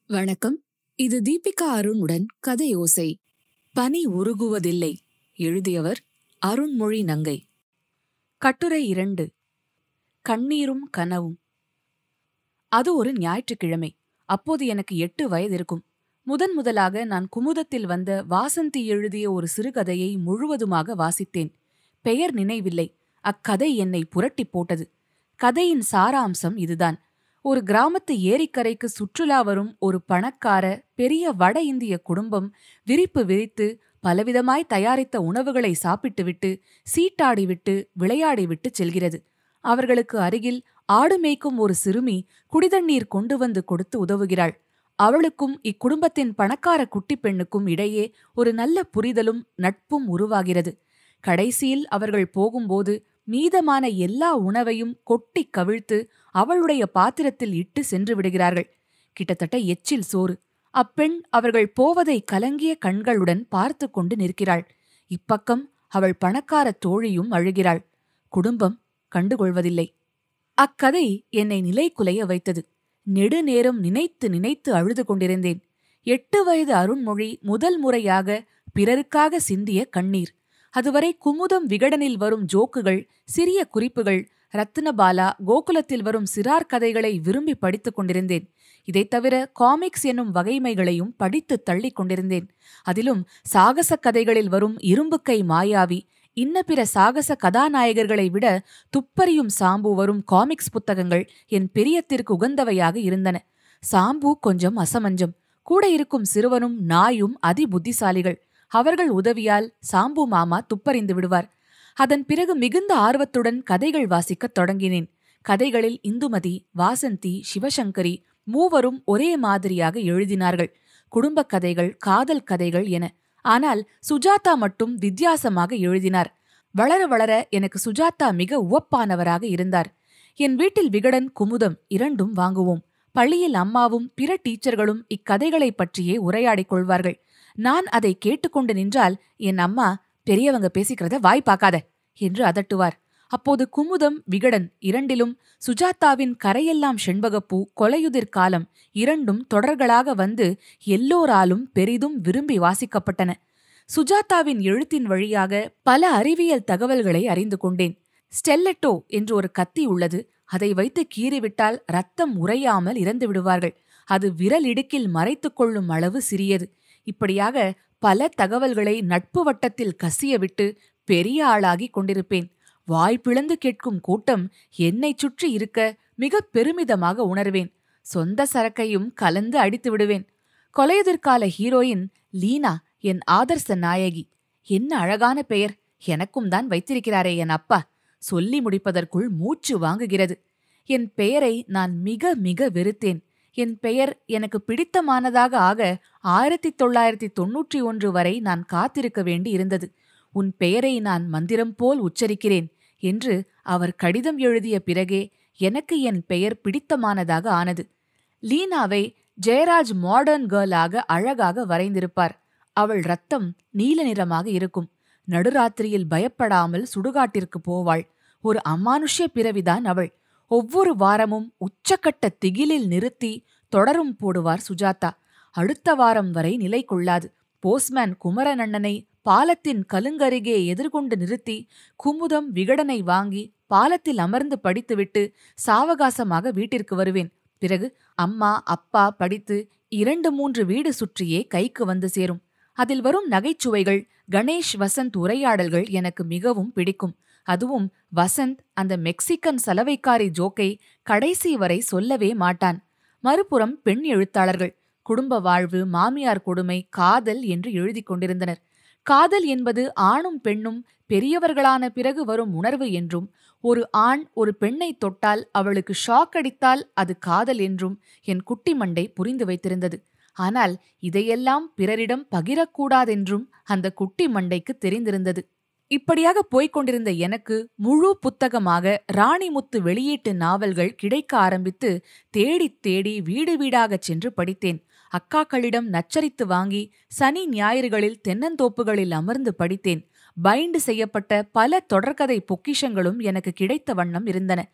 வணக்கம் இது தீபிகா அருணுடன் கதையோசை பனி உருகுவதில்லை எழுதியவர் அருண்மொழி நங்கை கட்டுரை இரண்டு கண்ணீரும் கனவும் அது ஒரு ஞாயிற்றுக்கிழமை அப்போது எனக்கு எட்டு வயது இருக்கும் முதன் முதலாக நான் குமுதத்தில் வந்த வாசந்தி எழுதிய ஒரு சிறுகதையை முழுவதுமாக வாசித்தேன் பெயர் நினைவில்லை அக்கதை என்னை புரட்டிப் போட்டது கதையின் சாராம்சம் இதுதான் ஒரு கிராமத்து ஏரிக்கரைக்கு சுற்றுலா வரும் ஒரு பணக்கார பெரிய வட இந்திய குடும்பம் விரிப்பு விரித்து பலவிதமாய் தயாரித்த உணவுகளை சாப்பிட்டுவிட்டு சீட்டாடிவிட்டு விளையாடிவிட்டு செல்கிறது அவர்களுக்கு அருகில் ஆடு மேய்க்கும் ஒரு சிறுமி குடிதண்ணீர் கொண்டு வந்து கொடுத்து உதவுகிறாள் அவளுக்கும் இக்குடும்பத்தின் பணக்கார குட்டிப் பெண்ணுக்கும் இடையே ஒரு நல்ல புரிதலும் நட்பும் உருவாகிறது கடைசியில் அவர்கள் போகும்போது மீதமான எல்லா உணவையும் கொட்டி கவிழ்த்து அவளுடைய பாத்திரத்தில் இட்டு சென்று விடுகிறார்கள் கிட்டத்தட்ட எச்சில் சோறு அப்பெண் அவர்கள் போவதை கலங்கிய கண்களுடன் பார்த்து கொண்டு நிற்கிறாள் இப்பக்கம் அவள் பணக்கார தோழியும் அழுகிறாள் குடும்பம் கண்டுகொள்வதில்லை அக்கதை என்னை நிலைகுலைய வைத்தது நெடுநேரம் நினைத்து நினைத்து அழுது கொண்டிருந்தேன் எட்டு வயது அருண்மொழி முதல் முறையாக பிறருக்காக சிந்திய கண்ணீர் அதுவரை குமுதம் விகடனில் வரும் ஜோக்குகள் சிறிய குறிப்புகள் ரத்தினபாலா கோகுலத்தில் வரும் சிறார் கதைகளை விரும்பி படித்துக் கொண்டிருந்தேன் இதைத் தவிர காமிக்ஸ் என்னும் வகைமைகளையும் படித்து தள்ளிக் கொண்டிருந்தேன் அதிலும் சாகச கதைகளில் வரும் இரும்புக்கை மாயாவி இன்ன பிற சாகச கதாநாயகர்களை விட துப்பறியும் சாம்பு வரும் காமிக்ஸ் புத்தகங்கள் என் பிரியத்திற்கு உகந்தவையாக இருந்தன சாம்பு கொஞ்சம் அசமஞ்சம் கூட இருக்கும் சிறுவனும் நாயும் அதி புத்திசாலிகள் அவர்கள் உதவியால் சாம்பு மாமா துப்பறிந்து விடுவார் அதன் பிறகு மிகுந்த ஆர்வத்துடன் கதைகள் வாசிக்கத் தொடங்கினேன் கதைகளில் இந்துமதி வாசந்தி சிவசங்கரி மூவரும் ஒரே மாதிரியாக எழுதினார்கள் குடும்பக் கதைகள் காதல் கதைகள் என ஆனால் சுஜாதா மட்டும் வித்தியாசமாக எழுதினார் வளர வளர எனக்கு சுஜாதா மிக உவப்பானவராக இருந்தார் என் வீட்டில் விகடன் குமுதம் இரண்டும் வாங்குவோம் பள்ளியில் அம்மாவும் பிற டீச்சர்களும் இக்கதைகளைப் பற்றியே உரையாடிக் கொள்வார்கள் நான் அதை கேட்டுக்கொண்டு நின்றால் என் அம்மா பெரியவங்க பேசிக்கிறத வாய் பார்க்காத என்று அதட்டுவார் அப்போது குமுதம் விகடன் இரண்டிலும் சுஜாதாவின் கரையெல்லாம் செண்பகப்பூ கொலையுதிர் காலம் இரண்டும் தொடர்களாக வந்து எல்லோராலும் பெரிதும் விரும்பி வாசிக்கப்பட்டன சுஜாதாவின் எழுத்தின் வழியாக பல அறிவியல் தகவல்களை அறிந்து கொண்டேன் ஸ்டெல்லெட்டோ என்று ஒரு கத்தி உள்ளது அதை வைத்து கீறிவிட்டால் ரத்தம் உறையாமல் இறந்து விடுவார்கள் அது விரல் இடுக்கில் மறைத்துக் கொள்ளும் அளவு சிறியது இப்படியாக பல தகவல்களை நட்பு வட்டத்தில் கசியவிட்டு பெரிய ஆளாகிக் கொண்டிருப்பேன் வாய் பிளந்து கேட்கும் கூட்டம் என்னைச் சுற்றி இருக்க மிக பெருமிதமாக உணர்வேன் சொந்த சரக்கையும் கலந்து அடித்து விடுவேன் கொலையுதிர்கால ஹீரோயின் லீனா என் ஆதர்ச நாயகி என்ன அழகான பெயர் எனக்கும் தான் வைத்திருக்கிறாரே என் அப்பா சொல்லி முடிப்பதற்குள் மூச்சு வாங்குகிறது என் பெயரை நான் மிக மிக வெறுத்தேன் என் பெயர் எனக்கு பிடித்தமானதாக ஆக ஆயிரத்தி தொள்ளாயிரத்தி தொன்னூற்றி ஒன்று வரை நான் காத்திருக்க வேண்டி இருந்தது உன் பெயரை நான் மந்திரம் போல் உச்சரிக்கிறேன் என்று அவர் கடிதம் எழுதிய பிறகே எனக்கு என் பெயர் பிடித்தமானதாக ஆனது லீனாவை ஜெயராஜ் மாடர்ன் கேர்ளாக அழகாக வரைந்திருப்பார் அவள் ரத்தம் நீல நிறமாக இருக்கும் நடுராத்திரியில் பயப்படாமல் சுடுகாட்டிற்கு போவாள் ஒரு அமானுஷ்ய பிறவிதான் அவள் ஒவ்வொரு வாரமும் உச்சக்கட்ட திகிலில் நிறுத்தி தொடரும் போடுவார் சுஜாதா அடுத்த வாரம் வரை நிலை கொள்ளாது போஸ்மேன் குமரனண்ணனை பாலத்தின் கலுங்கருகே எதிர்கொண்டு நிறுத்தி குமுதம் விகடனை வாங்கி பாலத்தில் அமர்ந்து படித்துவிட்டு சாவகாசமாக வீட்டிற்கு வருவேன் பிறகு அம்மா அப்பா படித்து இரண்டு மூன்று வீடு சுற்றியே கைக்கு வந்து சேரும் அதில் வரும் நகைச்சுவைகள் கணேஷ் வசந்த் உரையாடல்கள் எனக்கு மிகவும் பிடிக்கும் அதுவும் வசந்த் அந்த மெக்சிக்கன் சலவைக்காரி ஜோக்கை கடைசி வரை சொல்லவே மாட்டான் மறுபுறம் பெண் எழுத்தாளர்கள் குடும்ப வாழ்வு மாமியார் கொடுமை காதல் என்று எழுதிக் கொண்டிருந்தனர் காதல் என்பது ஆணும் பெண்ணும் பெரியவர்களான பிறகு வரும் உணர்வு என்றும் ஒரு ஆண் ஒரு பெண்ணை தொட்டால் அவளுக்கு ஷாக் அடித்தால் அது காதல் என்றும் என் குட்டி மண்டை புரிந்து வைத்திருந்தது ஆனால் இதையெல்லாம் பிறரிடம் பகிரக்கூடாதென்றும் அந்த குட்டி மண்டைக்கு தெரிந்திருந்தது இப்படியாக போய்க் கொண்டிருந்த எனக்கு முழு புத்தகமாக ராணிமுத்து வெளியீட்டு நாவல்கள் கிடைக்க ஆரம்பித்து தேடித் தேடி வீடு வீடாகச் சென்று படித்தேன் அக்காக்களிடம் நச்சரித்து வாங்கி சனி ஞாயிறுகளில் தென்னந்தோப்புகளில் அமர்ந்து படித்தேன் பைண்டு செய்யப்பட்ட பல தொடர்கதை பொக்கிஷங்களும் எனக்கு கிடைத்த வண்ணம் இருந்தன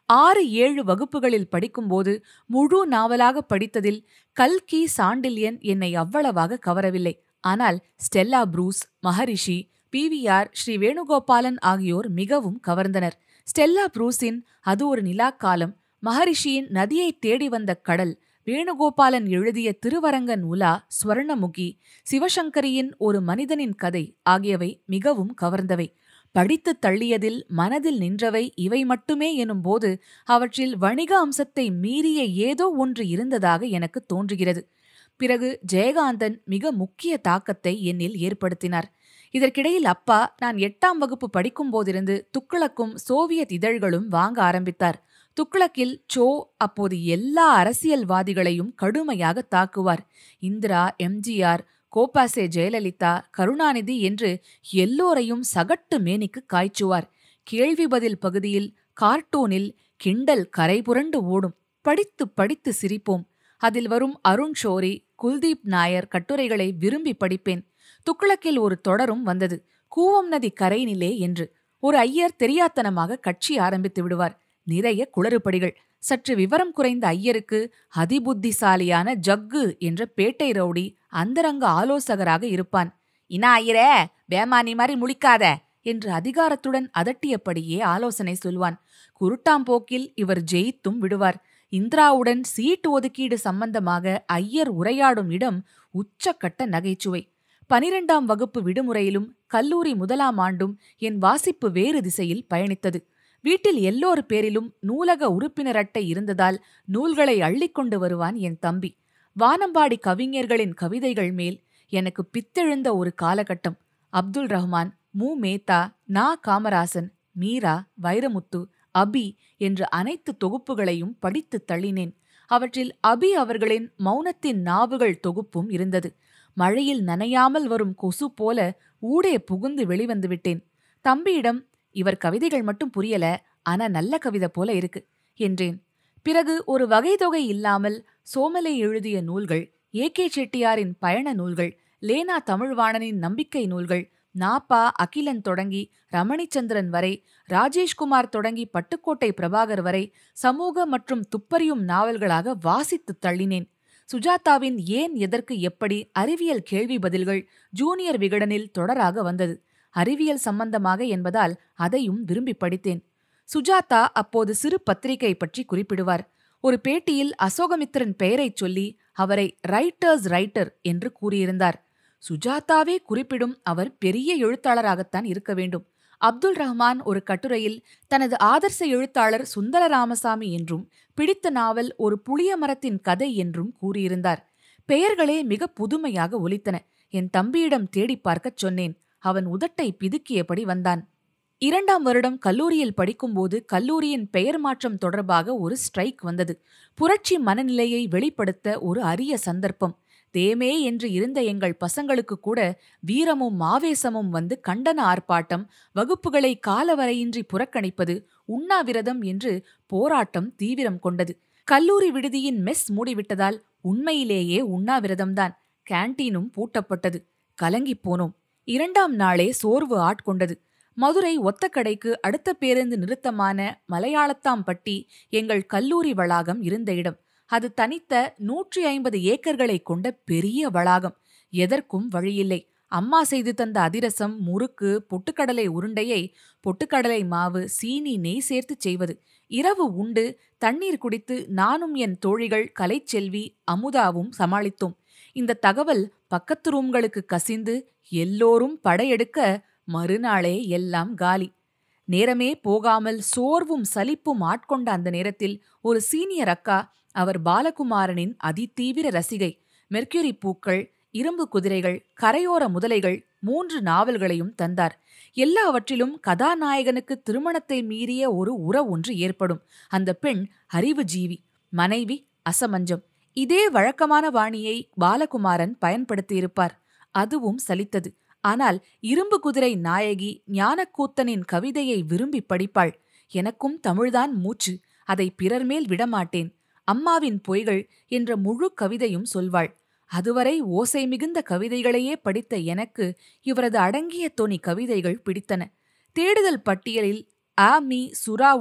ஆறு ஏழு வகுப்புகளில் படிக்கும்போது முழு நாவலாக படித்ததில் கல்கி சாண்டில்யன் என்னை அவ்வளவாக கவரவில்லை ஆனால் Stella Bruce Maharishi PVR Sri Venugopalan ஆகியோர் மிகவும் கவர்ந்தனர் ஸ்டெல்லா ப்ரூஸின் அது ஒரு நிலாக்காலம் மகரிஷியின் நதியை தேடி வந்த கடல் வேணுகோபாலன் எழுதிய திருவரங்க நூலா ஸ்வர்ணமுகி சிவசங்கரியின் ஒரு மனிதனின் கதை ஆகியவை மிகவும் கவர்ந்தவை படித்துத் தள்ளியதில் மனதில் நின்றவை இவை மட்டுமே எனும்போது அவற்றில் வணிக அம்சத்தை மீறிய ஏதோ ஒன்று இருந்ததாக எனக்கு தோன்றுகிறது பிறகு ஜெயகாந்தன் மிக முக்கிய தாக்கத்தை என்னில் ஏற்படுத்தினார் இதற்கிடையில் அப்பா நான் எட்டாம் வகுப்பு படிக்கும் போதிருந்து துக்ளக்கும் சோவியத் இதழ்களும் வாங்க ஆரம்பித்தார் துக்ளக்கில் சோ அப்போது எல்லா அரசியல்வாதிகளையும் கடுமையாக தாக்குவார் இந்திரா எம்ஜிஆர் கோபாசே ஜெயலலிதா கருணாநிதி என்று எல்லோரையும் சகட்டு மேனிக்கு காய்ச்சுவார் கேள்வி பதில் பகுதியில் கார்ட்டூனில் கிண்டல் கரைபுரண்டு ஓடும் படித்து படித்து சிரிப்போம் அதில் வரும் அருண் ஷோரி குல்தீப் நாயர் கட்டுரைகளை விரும்பி படிப்பேன் துக்ளக்கில் ஒரு தொடரும் வந்தது கூவம் நதி கரையினிலே என்று ஒரு ஐயர் தெரியாத்தனமாக கட்சி ஆரம்பித்து விடுவார் நிறைய குளறுபடிகள் சற்று விவரம் குறைந்த ஐயருக்கு அதிபுத்திசாலியான ஜக்கு என்ற பேட்டை ரவுடி அந்தரங்க ஆலோசகராக இருப்பான் இனா ஐயரே வேமானி மாதிரி முழிக்காத என்று அதிகாரத்துடன் அதட்டியபடியே ஆலோசனை சொல்வான் குருட்டாம்போக்கில் இவர் ஜெயித்தும் விடுவார் இந்திராவுடன் சீட் ஒதுக்கீடு சம்பந்தமாக ஐயர் உரையாடும் இடம் உச்சக்கட்ட நகைச்சுவை பனிரெண்டாம் வகுப்பு விடுமுறையிலும் கல்லூரி முதலாம் ஆண்டும் என் வாசிப்பு வேறு திசையில் பயணித்தது வீட்டில் எல்லோரு பேரிலும் நூலக உறுப்பினர் அட்டை இருந்ததால் நூல்களை அள்ளிக்கொண்டு வருவான் என் தம்பி வானம்பாடி கவிஞர்களின் கவிதைகள் மேல் எனக்கு பித்தெழுந்த ஒரு காலகட்டம் அப்துல் ரஹ்மான் மு மேத்தா நா காமராசன் மீரா வைரமுத்து அபி என்ற அனைத்து தொகுப்புகளையும் படித்துத் தள்ளினேன் அவற்றில் அபி அவர்களின் மௌனத்தின் நாவுகள் தொகுப்பும் இருந்தது மழையில் நனையாமல் வரும் கொசு போல ஊடே புகுந்து வெளிவந்து விட்டேன் தம்பியிடம் இவர் கவிதைகள் மட்டும் புரியல ஆனா நல்ல கவிதை போல இருக்கு என்றேன் பிறகு ஒரு வகை தொகை இல்லாமல் சோமலை எழுதிய நூல்கள் ஏ கே செட்டியாரின் பயண நூல்கள் லேனா தமிழ்வாணனின் நம்பிக்கை நூல்கள் நாப்பா அகிலன் தொடங்கி ரமணிச்சந்திரன் வரை ராஜேஷ்குமார் தொடங்கி பட்டுக்கோட்டை பிரபாகர் வரை சமூக மற்றும் துப்பறியும் நாவல்களாக வாசித்து தள்ளினேன் சுஜாதாவின் ஏன் எதற்கு எப்படி அறிவியல் கேள்வி பதில்கள் ஜூனியர் விகடனில் தொடராக வந்தது அறிவியல் சம்பந்தமாக என்பதால் அதையும் விரும்பி படித்தேன் சுஜாதா அப்போது சிறு பத்திரிகை பற்றி குறிப்பிடுவார் ஒரு பேட்டியில் அசோகமித்திரன் பெயரைச் சொல்லி அவரை ரைட்டர்ஸ் ரைட்டர் என்று கூறியிருந்தார் சுஜாதாவே குறிப்பிடும் அவர் பெரிய எழுத்தாளராகத்தான் இருக்க வேண்டும் அப்துல் ரஹ்மான் ஒரு கட்டுரையில் தனது ஆதர்ச எழுத்தாளர் சுந்தர ராமசாமி என்றும் பிடித்த நாவல் ஒரு புளிய மரத்தின் கதை என்றும் கூறியிருந்தார் பெயர்களே மிக புதுமையாக ஒலித்தன என் தம்பியிடம் தேடி பார்க்கச் சொன்னேன் அவன் உதட்டை பிதுக்கியபடி வந்தான் இரண்டாம் வருடம் கல்லூரியில் படிக்கும்போது கல்லூரியின் பெயர் மாற்றம் தொடர்பாக ஒரு ஸ்ட்ரைக் வந்தது புரட்சி மனநிலையை வெளிப்படுத்த ஒரு அரிய சந்தர்ப்பம் தேமே என்று இருந்த எங்கள் பசங்களுக்கு கூட வீரமும் ஆவேசமும் வந்து கண்டன ஆர்ப்பாட்டம் வகுப்புகளை காலவரையின்றி புறக்கணிப்பது உண்ணாவிரதம் என்று போராட்டம் தீவிரம் கொண்டது கல்லூரி விடுதியின் மெஸ் மூடிவிட்டதால் உண்மையிலேயே உண்ணாவிரதம்தான் கேண்டீனும் பூட்டப்பட்டது கலங்கிப் போனோம் இரண்டாம் நாளே சோர்வு ஆட்கொண்டது மதுரை ஒத்தக்கடைக்கு அடுத்த பேருந்து நிறுத்தமான மலையாளத்தாம்பட்டி எங்கள் கல்லூரி வளாகம் இருந்த இடம் அது தனித்த நூற்றி ஐம்பது ஏக்கர்களை கொண்ட பெரிய வளாகம் எதற்கும் வழியில்லை அம்மா செய்து தந்த அதிரசம் முறுக்கு பொட்டுக்கடலை உருண்டையை பொட்டுக்கடலை மாவு சீனி நெய் சேர்த்து செய்வது இரவு உண்டு தண்ணீர் குடித்து நானும் என் தோழிகள் கலைச்செல்வி அமுதாவும் சமாளித்தோம் இந்த தகவல் பக்கத்து ரூம்களுக்கு கசிந்து எல்லோரும் படையெடுக்க மறுநாளே எல்லாம் காலி நேரமே போகாமல் சோர்வும் சலிப்பும் ஆட்கொண்ட அந்த நேரத்தில் ஒரு சீனியர் அக்கா அவர் பாலகுமாரனின் அதிதீவிர ரசிகை மெர்க்யூரி பூக்கள் இரும்பு குதிரைகள் கரையோர முதலைகள் மூன்று நாவல்களையும் தந்தார் எல்லாவற்றிலும் கதாநாயகனுக்கு திருமணத்தை மீறிய ஒரு உற ஒன்று ஏற்படும் அந்த பெண் அறிவு ஜீவி மனைவி அசமஞ்சம் இதே வழக்கமான வாணியை பாலகுமாரன் பயன்படுத்தியிருப்பார் அதுவும் சலித்தது ஆனால் இரும்பு குதிரை நாயகி ஞானக்கூத்தனின் கவிதையை விரும்பி படிப்பாள் எனக்கும் தமிழ்தான் மூச்சு அதை பிறர் மேல் விடமாட்டேன் அம்மாவின் பொய்கள் என்ற முழு கவிதையும் சொல்வாள் அதுவரை ஓசை மிகுந்த கவிதைகளையே படித்த எனக்கு இவரது அடங்கிய தொனி கவிதைகள் பிடித்தன தேடுதல் பட்டியலில் ஆ மீ சுறாவுடன்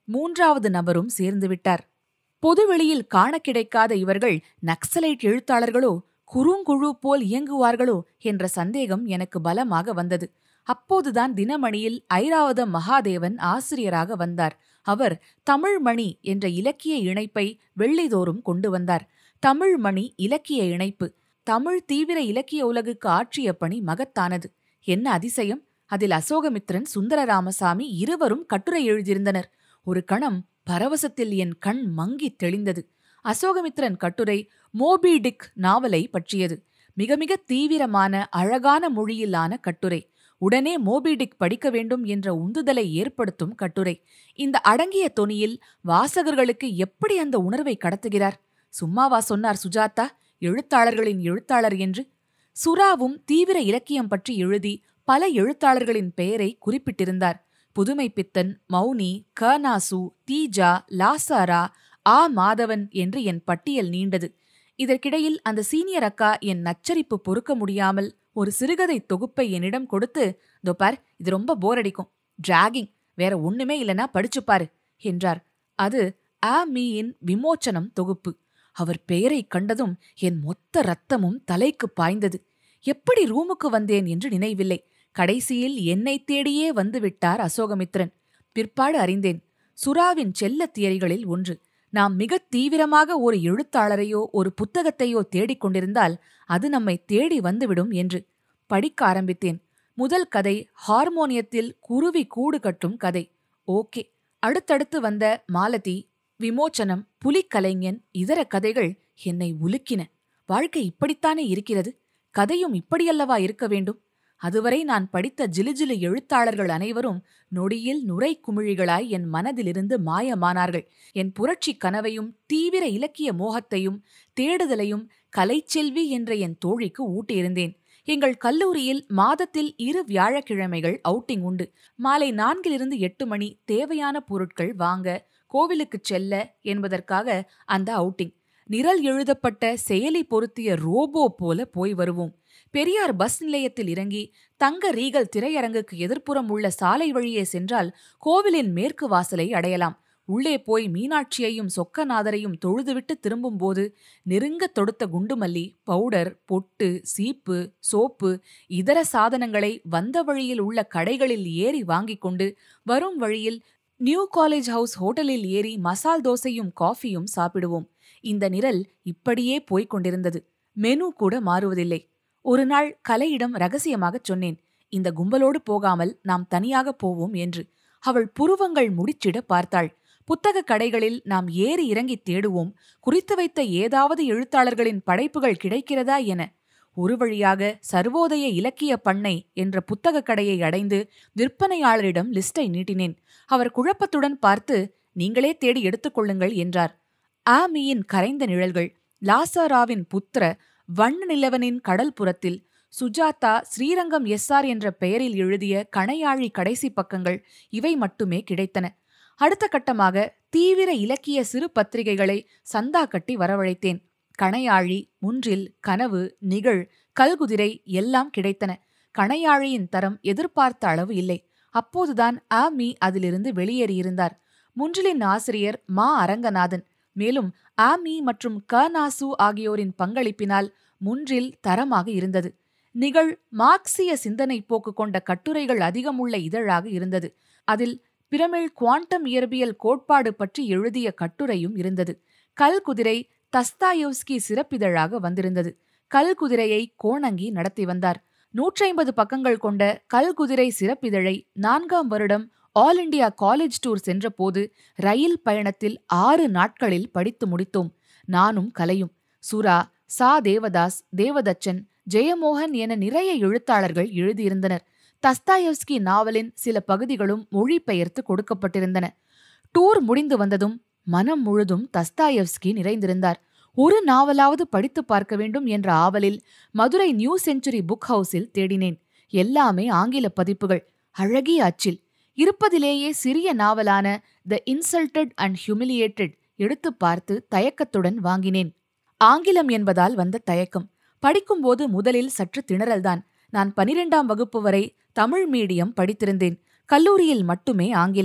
மூன்றாவது நபரும் சேர்ந்து விட்டார் பொதுவெளியில் காண கிடைக்காத இவர்கள் நக்சலைட் எழுத்தாளர்களோ குறுங்குழு போல் இயங்குவார்களோ என்ற சந்தேகம் எனக்கு பலமாக வந்தது அப்போதுதான் தினமணியில் ஐராவத மகாதேவன் ஆசிரியராக வந்தார் அவர் தமிழ்மணி என்ற இலக்கிய இணைப்பை வெள்ளிதோறும் கொண்டு வந்தார் தமிழ்மணி இலக்கிய இணைப்பு தமிழ் தீவிர இலக்கிய உலகுக்கு ஆற்றிய பணி மகத்தானது என்ன அதிசயம் அதில் அசோகமித்ரன் சுந்தர ராமசாமி இருவரும் கட்டுரை எழுதியிருந்தனர் ஒரு கணம் பரவசத்தில் என் கண் மங்கித் தெளிந்தது அசோகமித்ரன் கட்டுரை மோபி டிக் நாவலை பற்றியது மிக மிக தீவிரமான அழகான மொழியிலான கட்டுரை உடனே மோபிடிக் படிக்க வேண்டும் என்ற உந்துதலை ஏற்படுத்தும் கட்டுரை இந்த அடங்கிய தொனியில் வாசகர்களுக்கு எப்படி அந்த உணர்வை கடத்துகிறார் சும்மாவா சொன்னார் சுஜாதா எழுத்தாளர்களின் எழுத்தாளர் என்று சுறாவும் தீவிர இலக்கியம் பற்றி எழுதி பல எழுத்தாளர்களின் பெயரை குறிப்பிட்டிருந்தார் புதுமை பித்தன் மௌனி கர்னாசு தீஜா லாசாரா ஆ மாதவன் என்று என் பட்டியல் நீண்டது இதற்கிடையில் அந்த சீனியர் அக்கா என் நச்சரிப்பு பொறுக்க முடியாமல் ஒரு சிறுகதை தொகுப்பை என்னிடம் கொடுத்து இதோ பார் இது ரொம்ப போர் அடிக்கும் டிராகிங் வேற ஒண்ணுமே இல்லனா படிச்சுப்பாரு என்றார் அது ஆ மீயின் விமோச்சனம் தொகுப்பு அவர் பெயரை கண்டதும் என் மொத்த ரத்தமும் தலைக்கு பாய்ந்தது எப்படி ரூமுக்கு வந்தேன் என்று நினைவில்லை கடைசியில் என்னை தேடியே வந்துவிட்டார் அசோகமித்ரன் பிற்பாடு அறிந்தேன் சுறாவின் செல்ல தியரிகளில் ஒன்று நாம் மிக தீவிரமாக ஒரு எழுத்தாளரையோ ஒரு புத்தகத்தையோ தேடிக் கொண்டிருந்தால் அது நம்மை தேடி வந்துவிடும் என்று படிக்க ஆரம்பித்தேன் முதல் கதை ஹார்மோனியத்தில் குருவி கூடு கட்டும் கதை ஓகே அடுத்தடுத்து வந்த மாலதி விமோச்சனம் புலிக்கலைஞன் இதர கதைகள் என்னை உலுக்கின வாழ்க்கை இப்படித்தானே இருக்கிறது கதையும் இப்படியல்லவா இருக்க வேண்டும் அதுவரை நான் படித்த ஜிலுஜிலு எழுத்தாளர்கள் அனைவரும் நொடியில் நுரை குமிழிகளாய் என் மனதிலிருந்து மாயமானார்கள் என் புரட்சி கனவையும் தீவிர இலக்கிய மோகத்தையும் தேடுதலையும் கலைச்செல்வி என்ற என் தோழிக்கு ஊட்டியிருந்தேன் எங்கள் கல்லூரியில் மாதத்தில் இரு வியாழக்கிழமைகள் அவுட்டிங் உண்டு மாலை நான்கிலிருந்து எட்டு மணி தேவையான பொருட்கள் வாங்க கோவிலுக்குச் செல்ல என்பதற்காக அந்த அவுட்டிங் நிரல் எழுதப்பட்ட செயலி பொருத்திய ரோபோ போல போய் வருவோம் பெரியார் பஸ் நிலையத்தில் இறங்கி தங்க ரீகல் திரையரங்குக்கு எதிர்ப்புறம் உள்ள சாலை வழியே சென்றால் கோவிலின் மேற்கு வாசலை அடையலாம் உள்ளே போய் மீனாட்சியையும் சொக்கநாதரையும் தொழுதுவிட்டு திரும்பும்போது நெருங்க தொடுத்த குண்டுமல்லி பவுடர் பொட்டு சீப்பு சோப்பு இதர சாதனங்களை வந்த வழியில் உள்ள கடைகளில் ஏறி வாங்கிக் கொண்டு வரும் வழியில் நியூ காலேஜ் ஹவுஸ் ஹோட்டலில் ஏறி மசால் தோசையும் காஃபியும் சாப்பிடுவோம் இந்த நிரல் இப்படியே போய்க் கொண்டிருந்தது மெனு கூட மாறுவதில்லை ஒரு நாள் கலையிடம் ரகசியமாகச் சொன்னேன் இந்த கும்பலோடு போகாமல் நாம் தனியாக போவோம் என்று அவள் புருவங்கள் முடிச்சிட பார்த்தாள் புத்தகக் கடைகளில் நாம் ஏறி இறங்கி தேடுவோம் குறித்து வைத்த ஏதாவது எழுத்தாளர்களின் படைப்புகள் கிடைக்கிறதா என ஒரு வழியாக சர்வோதய இலக்கிய பண்ணை என்ற புத்தகக் கடையை அடைந்து விற்பனையாளரிடம் லிஸ்டை நீட்டினேன் அவர் குழப்பத்துடன் பார்த்து நீங்களே தேடி எடுத்துக்கொள்ளுங்கள் என்றார் ஆமியின் கரைந்த நிழல்கள் லாசாராவின் புத்திர வண்ண நிலவனின் கடல் புறத்தில் சுஜாதா ஸ்ரீரங்கம் எஸ்ஆர் என்ற பெயரில் எழுதிய கணையாழி கடைசி பக்கங்கள் இவை மட்டுமே கிடைத்தன அடுத்த கட்டமாக தீவிர இலக்கிய சிறு பத்திரிகைகளை சந்தா கட்டி வரவழைத்தேன் கணையாழி முன்றில் கனவு நிகழ் கல்குதிரை எல்லாம் கிடைத்தன கணையாழியின் தரம் எதிர்பார்த்த அளவு இல்லை அப்போதுதான் ஆ மீ அதிலிருந்து வெளியேறியிருந்தார் முன்றிலின் ஆசிரியர் மா அரங்கநாதன் மேலும் ஆமி மற்றும் க நாசு ஆகியோரின் பங்களிப்பினால் முன்றில் தரமாக இருந்தது நிகழ் மார்க்சிய சிந்தனை போக்கு கொண்ட கட்டுரைகள் அதிகமுள்ள இதழாக இருந்தது அதில் பிரமிழ் குவாண்டம் இயற்பியல் கோட்பாடு பற்றி எழுதிய கட்டுரையும் இருந்தது கல்குதிரை தஸ்தாயோஸ்கி சிறப்பிதழாக வந்திருந்தது கல்குதிரையை கோணங்கி நடத்தி வந்தார் நூற்றைம்பது பக்கங்கள் கொண்ட கல்குதிரை சிறப்பிதழை நான்காம் வருடம் ஆல் இண்டியா காலேஜ் டூர் சென்றபோது ரயில் பயணத்தில் ஆறு நாட்களில் படித்து முடித்தோம் நானும் கலையும் சுரா சா தேவதாஸ் தேவதச்சன் ஜெயமோகன் என நிறைய எழுத்தாளர்கள் எழுதியிருந்தனர் தஸ்தாயவ்ஸ்கி நாவலின் சில பகுதிகளும் மொழிபெயர்த்து கொடுக்கப்பட்டிருந்தன டூர் முடிந்து வந்ததும் மனம் முழுதும் தஸ்தாயவ்ஸ்கி நிறைந்திருந்தார் ஒரு நாவலாவது படித்து பார்க்க வேண்டும் என்ற ஆவலில் மதுரை நியூ செஞ்சுரி புக் ஹவுஸில் தேடினேன் எல்லாமே ஆங்கில பதிப்புகள் அழகிய அச்சில் இருப்பதிலேயே சிறிய நாவலான த இன்சல்டட் அண்ட் ஹியூமிலியேட்டட் எடுத்து பார்த்து தயக்கத்துடன் வாங்கினேன் ஆங்கிலம் என்பதால் வந்த தயக்கம் படிக்கும்போது முதலில் சற்று திணறல்தான் நான் பனிரெண்டாம் வகுப்பு வரை தமிழ் மீடியம் படித்திருந்தேன் கல்லூரியில் மட்டுமே ஆங்கிலம்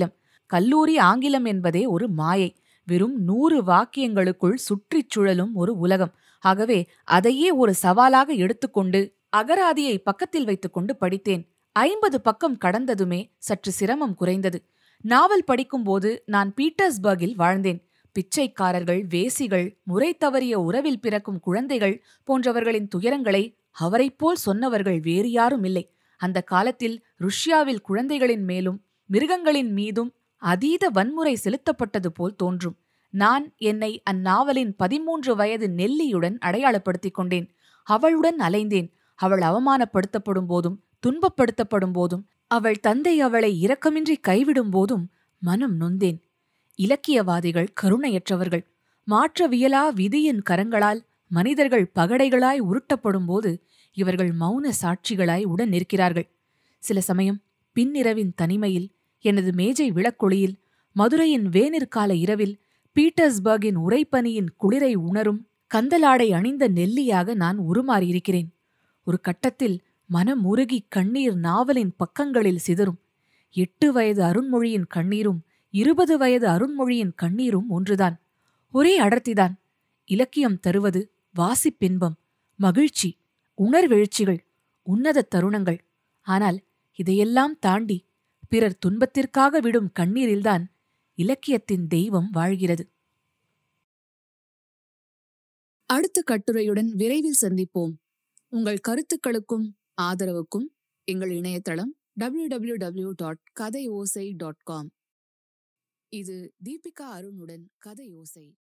கல்லூரி ஆங்கிலம் என்பதே ஒரு மாயை வெறும் நூறு வாக்கியங்களுக்குள் சுற்றிச் சுழலும் ஒரு உலகம் ஆகவே அதையே ஒரு சவாலாக எடுத்துக்கொண்டு அகராதியை பக்கத்தில் வைத்துக்கொண்டு படித்தேன் ஐம்பது பக்கம் கடந்ததுமே சற்று சிரமம் குறைந்தது நாவல் படிக்கும்போது நான் பீட்டர்ஸ்பர்கில் வாழ்ந்தேன் பிச்சைக்காரர்கள் வேசிகள் முறை தவறிய உறவில் பிறக்கும் குழந்தைகள் போன்றவர்களின் துயரங்களை அவரைப்போல் சொன்னவர்கள் வேறு யாரும் இல்லை அந்த காலத்தில் ருஷ்யாவில் குழந்தைகளின் மேலும் மிருகங்களின் மீதும் அதீத வன்முறை செலுத்தப்பட்டது போல் தோன்றும் நான் என்னை அந்நாவலின் பதிமூன்று வயது நெல்லியுடன் அடையாளப்படுத்திக் கொண்டேன் அவளுடன் அலைந்தேன் அவள் அவமானப்படுத்தப்படும் போதும் துன்பப்படுத்தப்படும் போதும் அவள் தந்தை அவளை இரக்கமின்றி கைவிடும் போதும் மனம் நொந்தேன் இலக்கியவாதிகள் கருணையற்றவர்கள் மாற்றவியலா விதியின் கரங்களால் மனிதர்கள் பகடைகளாய் உருட்டப்படும்போது இவர்கள் மௌன சாட்சிகளாய் உடன் நிற்கிறார்கள் சில சமயம் பின்னிரவின் தனிமையில் எனது மேஜை விளக்கொளியில் மதுரையின் வேனிற்கால இரவில் பீட்டர்ஸ்பர்கின் உரைப்பனியின் குளிரை உணரும் கந்தலாடை அணிந்த நெல்லியாக நான் உருமாறியிருக்கிறேன் ஒரு கட்டத்தில் மனம் உருகி கண்ணீர் நாவலின் பக்கங்களில் சிதறும் எட்டு வயது அருண்மொழியின் கண்ணீரும் இருபது வயது அருண்மொழியின் கண்ணீரும் ஒன்றுதான் ஒரே அடர்த்திதான் இலக்கியம் தருவது வாசிப்பின்பம் மகிழ்ச்சி உணர்வெழுச்சிகள் உன்னத தருணங்கள் ஆனால் இதையெல்லாம் தாண்டி பிறர் துன்பத்திற்காக விடும் கண்ணீரில்தான் இலக்கியத்தின் தெய்வம் வாழ்கிறது அடுத்த கட்டுரையுடன் விரைவில் சந்திப்போம் உங்கள் கருத்துக்களுக்கும் ஆதரவுக்கும் எங்கள் இணையதளம் டபிள்யூ டபிள்யூ டபிள்யூ டாட் கதை ஓசை டாட் காம் இது தீபிகா அருணுடன் கதை ஓசை